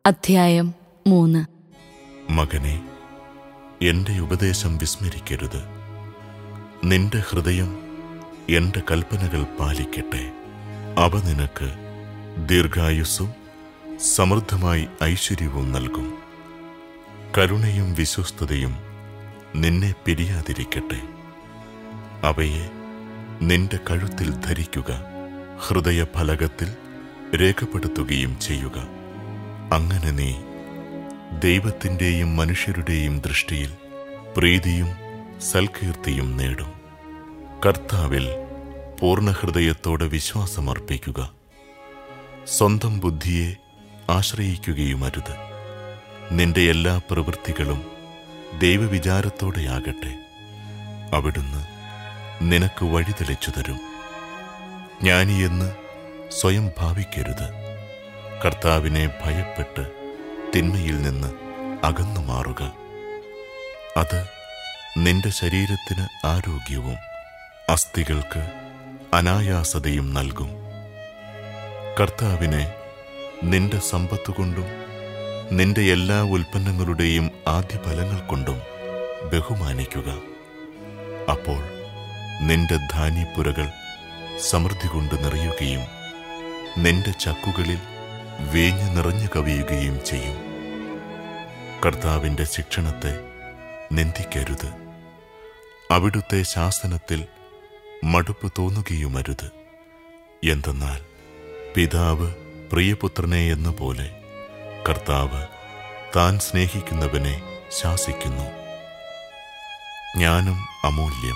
അധ്യായം മൂന്ന് മകനെ എന്റെ ഉപദേശം വിസ്മരിക്കരുത് നിന്റെ ഹൃദയം എന്റെ കൽപ്പനകൾ പാലിക്കട്ടെ അവ നിനക്ക് ദീർഘായുസ്സും സമൃദ്ധമായി ഐശ്വര്യവും നൽകും കരുണയും വിശ്വസ്തതയും നിന്നെ പിരിയാതിരിക്കട്ടെ അവയെ നിന്റെ കഴുത്തിൽ ധരിക്കുക ഹൃദയഫലകത്തിൽ രേഖപ്പെടുത്തുകയും ചെയ്യുക അങ്ങനെ നീ ദൈവത്തിൻ്റെയും മനുഷ്യരുടെയും ദൃഷ്ടിയിൽ പ്രീതിയും സൽകീർത്തിയും നേടും കർത്താവിൽ പൂർണ്ണഹൃദയത്തോടെ വിശ്വാസമർപ്പിക്കുക സ്വന്തം ബുദ്ധിയെ ആശ്രയിക്കുകയുമരുത് നിന്റെ എല്ലാ പ്രവൃത്തികളും ദൈവവിചാരത്തോടെയാകട്ടെ അവിടുന്ന് നിനക്ക് വഴി തെളിച്ചു തരും ജ്ഞാനിയെന്ന് സ്വയം ഭാവിക്കരുത് കർത്താവിനെ ഭയപ്പെട്ട് തിന്മയിൽ നിന്ന് അകന്നു മാറുക അത് നിന്റെ ശരീരത്തിന് ആരോഗ്യവും അസ്ഥികൾക്ക് അനായാസതയും നൽകും കർത്താവിനെ നിന്റെ സമ്പത്തുകൊണ്ടും നിന്റെ എല്ലാ ഉൽപ്പന്നങ്ങളുടെയും ആദ്യ ഫലങ്ങൾ കൊണ്ടും ബഹുമാനിക്കുക അപ്പോൾ നിന്റെ ധാന്യപ്പുരകൾ സമൃദ്ധി കൊണ്ട് നിറയുകയും നിന്റെ ചക്കുകളിൽ വേഞ്ഞു നിറഞ്ഞു കവിയുകയും ചെയ്യും കർത്താവിന്റെ ശിക്ഷണത്തെ നിന്ദിക്കരുത് അവിടുത്തെ ശാസനത്തിൽ മടുപ്പ് തോന്നുകയുമരുത് എന്തെന്നാൽ പിതാവ് പ്രിയപുത്രനെ എന്ന പോലെ കർത്താവ് താൻ സ്നേഹിക്കുന്നവനെ ശാസിക്കുന്നു ജ്ഞാനം അമൂല്യം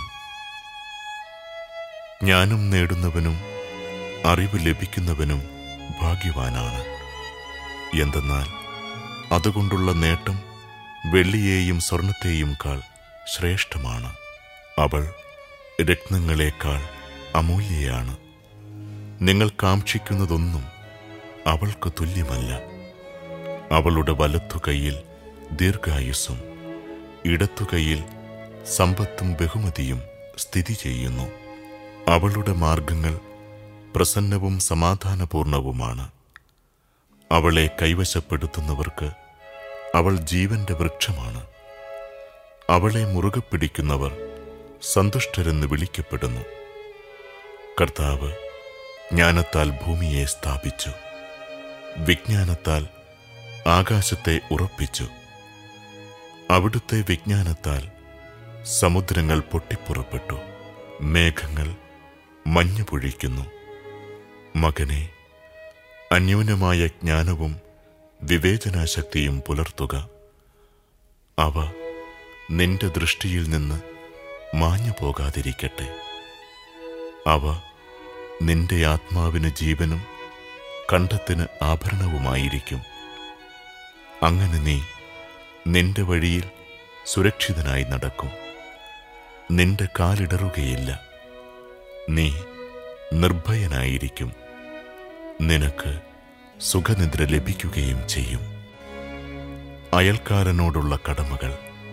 ജ്ഞാനം നേടുന്നവനും അറിവ് ലഭിക്കുന്നവനും ഭാഗ്യവാനാണ് എന്തെന്നാൽ അതുകൊണ്ടുള്ള നേട്ടം വെള്ളിയെയും സ്വർണത്തെയും കാൾ ശ്രേഷ്ഠമാണ് അവൾ രത്നങ്ങളെക്കാൾ അമൂല്യയാണ് നിങ്ങൾ കാക്ഷിക്കുന്നതൊന്നും അവൾക്ക് തുല്യമല്ല അവളുടെ വലത്തുകൈയിൽ ദീർഘായുസ്സും ഇടത്തുകൈയിൽ സമ്പത്തും ബഹുമതിയും സ്ഥിതി ചെയ്യുന്നു അവളുടെ മാർഗങ്ങൾ പ്രസന്നവും സമാധാനപൂർണവുമാണ് അവളെ കൈവശപ്പെടുത്തുന്നവർക്ക് അവൾ ജീവന്റെ വൃക്ഷമാണ് അവളെ മുറുകെ പിടിക്കുന്നവർ സന്തുഷ്ടരെന്ന് വിളിക്കപ്പെടുന്നു കർത്താവ് ജ്ഞാനത്താൽ ഭൂമിയെ സ്ഥാപിച്ചു വിജ്ഞാനത്താൽ ആകാശത്തെ ഉറപ്പിച്ചു അവിടുത്തെ വിജ്ഞാനത്താൽ സമുദ്രങ്ങൾ പൊട്ടിപ്പുറപ്പെട്ടു മേഘങ്ങൾ മഞ്ഞു പൊഴിക്കുന്നു മകനെ അന്യൂനമായ ജ്ഞാനവും വിവേചനാശക്തിയും പുലർത്തുക അവ നിന്റെ ദൃഷ്ടിയിൽ നിന്ന് മാഞ്ഞു പോകാതിരിക്കട്ടെ അവ നിന്റെ ആത്മാവിന് ജീവനും കണ്ഠത്തിന് ആഭരണവുമായിരിക്കും അങ്ങനെ നീ നിന്റെ വഴിയിൽ സുരക്ഷിതനായി നടക്കും നിന്റെ കാലിടറുകയില്ല നീ നിർഭയനായിരിക്കും നിനക്ക് സുഖനിദ്ര ലഭിക്കുകയും ചെയ്യും അയൽക്കാരനോടുള്ള കടമകൾ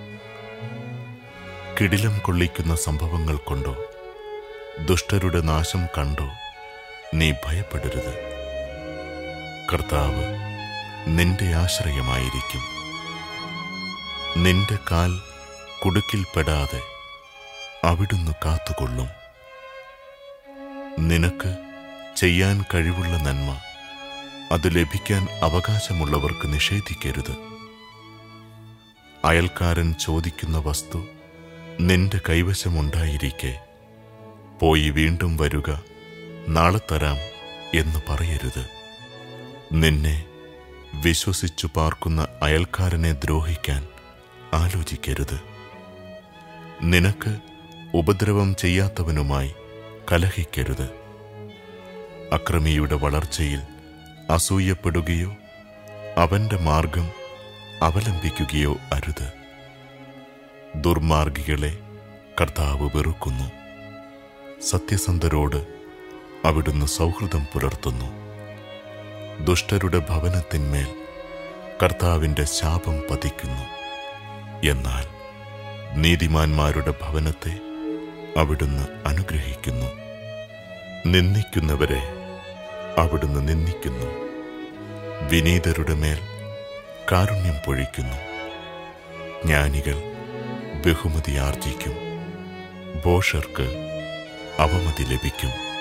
കിടിലം കൊള്ളിക്കുന്ന സംഭവങ്ങൾ കൊണ്ടോ ദുഷ്ടരുടെ നാശം കണ്ടോ നീ ഭയപ്പെടരുത് കർത്താവ് നിന്റെ ആശ്രയമായിരിക്കും നിന്റെ കാൽ കുടുക്കിൽപ്പെടാതെ അവിടുന്ന് കാത്തുകൊള്ളും നിനക്ക് ചെയ്യാൻ കഴിവുള്ള നന്മ അത് ലഭിക്കാൻ അവകാശമുള്ളവർക്ക് നിഷേധിക്കരുത് അയൽക്കാരൻ ചോദിക്കുന്ന വസ്തു നിന്റെ കൈവശമുണ്ടായിരിക്കെ പോയി വീണ്ടും വരുക നാളെ തരാം എന്ന് പറയരുത് നിന്നെ വിശ്വസിച്ചു പാർക്കുന്ന അയൽക്കാരനെ ദ്രോഹിക്കാൻ ആലോചിക്കരുത് നിനക്ക് ഉപദ്രവം ചെയ്യാത്തവനുമായി കലഹിക്കരുത് അക്രമിയുടെ വളർച്ചയിൽ അസൂയപ്പെടുകയോ അവന്റെ മാർഗം അവലംബിക്കുകയോ അരുത് ദുർമാർഗികളെ കർത്താവ് വെറുക്കുന്നു സത്യസന്ധരോട് അവിടുന്ന് സൗഹൃദം പുലർത്തുന്നു ദുഷ്ടരുടെ ഭവനത്തിന്മേൽ കർത്താവിന്റെ ശാപം പതിക്കുന്നു എന്നാൽ നീതിമാന്മാരുടെ ഭവനത്തെ അവിടുന്ന് അനുഗ്രഹിക്കുന്നു നിന്ദിക്കുന്നവരെ അവിടുന്ന് നിന്ദിക്കുന്നു വിനീതരുടെ മേൽ കാരുണ്യം പൊഴിക്കുന്നു ജ്ഞാനികൾ ബഹുമതി ആർജിക്കും ഭോഷർക്ക് അവമതി ലഭിക്കും